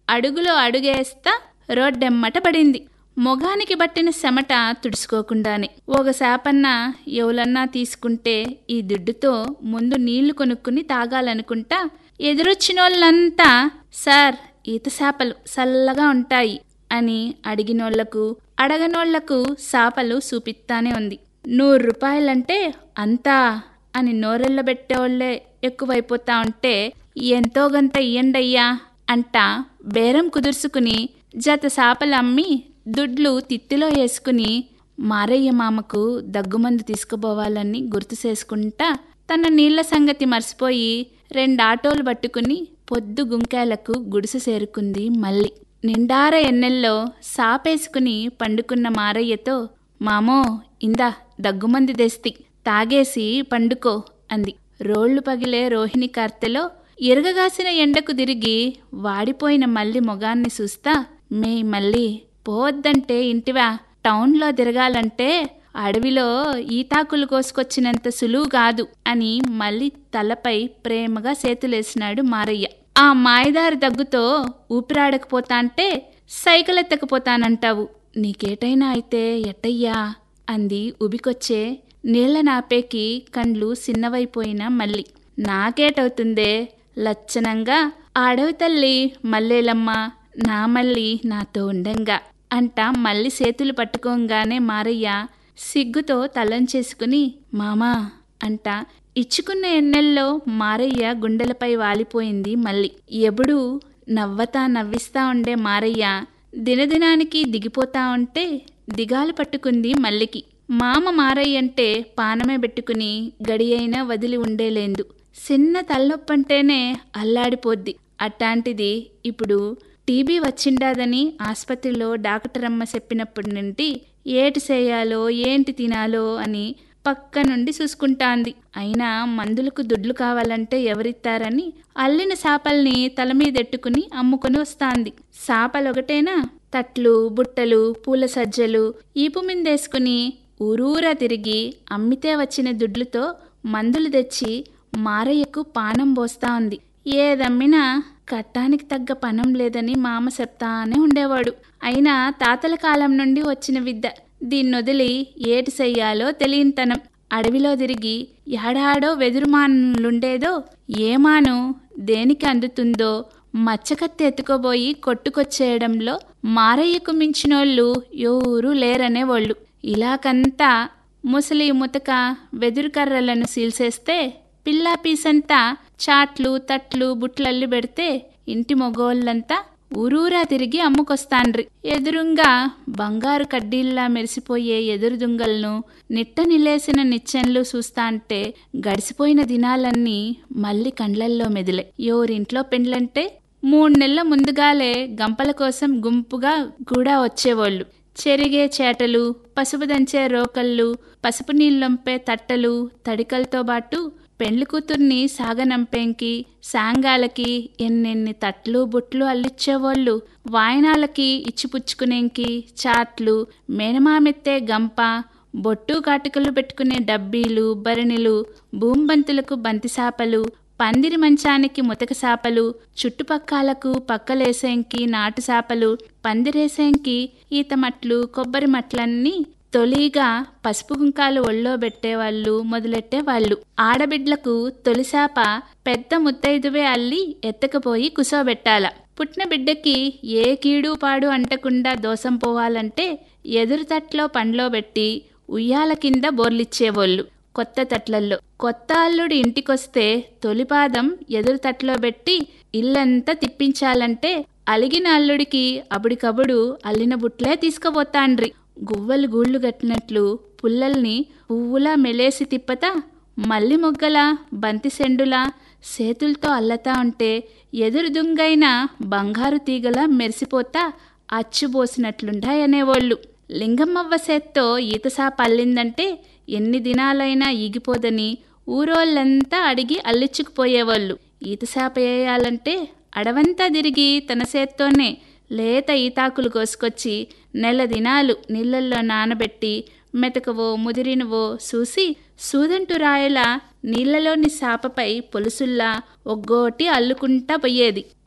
అడుగులో అడుగేస్తా రోడ్డెమ్మట పడింది మొగానికి బట్టిన చెమట తుడుచుకోకుండానే ఒక శాపన్న ఎవలన్నా తీసుకుంటే ఈ దుడ్డుతో ముందు నీళ్లు కొనుక్కుని తాగాలనుకుంటా ఎదురొచ్చినోళ్ళంతా సార్ ఈత చేపలు చల్లగా ఉంటాయి అని అడిగినోళ్లకు అడగనోళ్లకు చేపలు చూపిస్తానే ఉంది నూరు రూపాయలంటే అంతా అని నోరెళ్ళబెట్టేవాళ్లే ఎక్కువైపోతా ఉంటే ఎంతో గంత ఇయ్యండయ్యా అంట బేరం కుదుర్చుకుని జత చేపలు అమ్మి దుడ్లు తిత్తిలో వేసుకుని మారయ్య మామకు దగ్గుమందు తీసుకుపోవాలని గుర్తు చేసుకుంటా తన నీళ్ల సంగతి మర్చిపోయి రెండు ఆటోలు పట్టుకుని పొద్దు గుంకాలకు గుడిసె చేరుకుంది మళ్ళీ నిండార ఎన్నెల్లో సాపేసుకుని పండుకున్న మారయ్యతో మామో ఇందా దగ్గుమంది తెస్తి తాగేసి పండుకో అంది రోళ్లు పగిలే రోహిణి కార్తెలో ఎరగగాసిన ఎండకు తిరిగి వాడిపోయిన మల్లి మొగాన్ని చూస్తా మే మళ్ళీ పోవద్దంటే ఇంటివా టౌన్లో తిరగాలంటే అడవిలో ఈతాకులు కోసుకొచ్చినంత సులువు కాదు అని మళ్ళీ తలపై ప్రేమగా చేతులేసినాడు మారయ్య ఆ మాయదారి దగ్గుతో ఊపిరాడకపోతాంటే సైకిల్ ఎత్తకపోతానంటావు నీకేటైనా అయితే ఎట్టయ్యా అంది ఉబికొచ్చే నీళ్ల నాపేకి కండ్లు సిన్నవైపోయిన మళ్ళీ నాకేటవుతుందే లచ్చనంగా ఆడవి తల్లి మల్లేలమ్మ నా మళ్ళీ నాతో ఉండంగా అంట మళ్ళీ చేతులు పట్టుకోగానే మారయ్య సిగ్గుతో తలంచేసుకుని మామా అంట ఇచ్చుకున్న ఎన్నెల్లో మారయ్య గుండెలపై వాలిపోయింది మళ్ళీ ఎప్పుడు నవ్వతా నవ్విస్తా ఉండే మారయ్య దినదినానికి దిగిపోతా ఉంటే దిగాలు పట్టుకుంది మల్లికి మామ మారయ్య అంటే పానమే పెట్టుకుని గడియైనా వదిలి ఉండేలేదు చిన్న తల్లొప్పంటేనే అల్లాడిపోద్ది అట్టాంటిది ఇప్పుడు టీబీ వచ్చిండాదని ఆసుపత్రిలో డాక్టర్ అమ్మ చెప్పినప్పటి నుండి ఏటి చేయాలో ఏంటి తినాలో అని పక్క నుండి చూసుకుంటాంది అయినా మందులకు దుడ్లు కావాలంటే ఎవరిస్తారని అల్లిన చేపల్ని తల మీదెట్టుకుని అమ్ముకొని వస్తాంది చేపలొకటేనా తట్లు బుట్టలు పూల సజ్జలు ఈపు మిందేసుకుని ఊరూరా తిరిగి అమ్మితే వచ్చిన దుడ్లుతో మందులు తెచ్చి మారయ్యకు పానం పోస్తా ఉంది ఏదమ్మినా కట్టానికి తగ్గ పనం లేదని మామ చెప్తానే ఉండేవాడు అయినా తాతల కాలం నుండి వచ్చిన విద్య దీన్నొదిలి ఏటి చెయ్యాలో తెలియనితనం అడవిలో తిరిగి ఏడాడో వెదురుమానులుండేదో ఏమాను దేనికి అందుతుందో మచ్చకత్తి ఎత్తుకోబోయి కొట్టుకొచ్చేయడంలో మారయ్యకు మించినోళ్ళు ఎవరూ లేరనేవాళ్ళు ఇలాకంతా ముసలి ముతక వెదురు కర్రలను సీల్సేస్తే పిల్లా పీసంతా చాట్లు తట్లు బుట్లల్లి పెడితే ఇంటి మగోళ్ళంతా ఊరూరా తిరిగి అమ్ముకొస్తాండ్రి ఎదురుంగా బంగారు కడ్డీల్లా మెరిసిపోయే ఎదురు దుంగలను నిట్ట నిలేసిన నిచ్చెన్లు చూస్తాంటే గడిసిపోయిన దినాలన్నీ మళ్ళీ కండ్లల్లో మెదిలే ఎవరింట్లో పెండ్లంటే మూడు నెలల ముందుగాలే గంపల కోసం గుంపుగా కూడా వచ్చేవాళ్ళు చెరిగే చేటలు పసుపు దంచే రోకళ్ళు పసుపు నీళ్ళొంపే తట్టలు తడికలతో పాటు పెండ్లి కూతుర్ని సాగనంపేంకి సాంగాలకి ఎన్నెన్ని తట్లు బుట్లు అల్లిచ్చేవాళ్ళు వాయనాలకి ఇచ్చిపుచ్చుకునేంకి చాట్లు మేనమామెత్తే గంప బొట్టు కాటుకలు పెట్టుకునే డబ్బీలు భరణిలు భూంబంతులకు బంతి సాపలు పందిరి మంచానికి ముతక సాపలు చుట్టుపక్కలకు పక్కలేసేంకి నాటు సాపలు పందిరేసేంకి ఈత మట్లు కొబ్బరి మట్లన్నీ తొలిగా పసుపు కుంకాలు ఒళ్ళో పెట్టేవాళ్ళు మొదలెట్టేవాళ్ళు ఆడబిడ్లకు తొలిసాప పెద్ద ముత్తైదువే అల్లి ఎత్తకపోయి కుసోబెట్టాల పుట్టిన బిడ్డకి ఏ కీడు పాడు అంటకుండా దోసం పోవాలంటే ఎదురు తట్లో పండ్లో పెట్టి ఉయ్యాల కింద బోర్లిచ్చేవాళ్ళు కొత్త తట్లల్లో కొత్త అల్లుడు ఇంటికొస్తే తొలిపాదం ఎదురు తట్లో పెట్టి ఇల్లంతా తిప్పించాలంటే అలిగిన అల్లుడికి అబుడికబుడు అల్లిన బుట్లే తీసుకుపోతాండ్రి గువ్వలు గూళ్ళు గట్టినట్లు పుల్లల్ని పువ్వులా మెలేసి తిప్పతా మల్లి మొగ్గల బంతి సెండులా సేతులతో అల్లతా ఉంటే ఎదురు దుంగైన బంగారు తీగల మెరిసిపోతా అచ్చుబోసినట్లుండాయనేవాళ్ళు లింగమ్మవ్వ సేత్తో ఈతసా పల్లిందంటే ఎన్ని దినాలైనా ఈగిపోదని ఊరోళ్ళంతా అడిగి అల్లిచ్చుకుపోయేవాళ్ళు ఈతసాప వేయాలంటే అడవంతా తిరిగి తన చేత్తోనే లేత ఈతాకులు కోసుకొచ్చి నెల దినాలు నీళ్ళల్లో నానబెట్టి మెతకవో ముదిరినవో చూసి సూదంటు రాయల నీళ్లలోని సాపపై పొలుసుల్లా ఒగ్గోటి అల్లుకుంటా పోయేది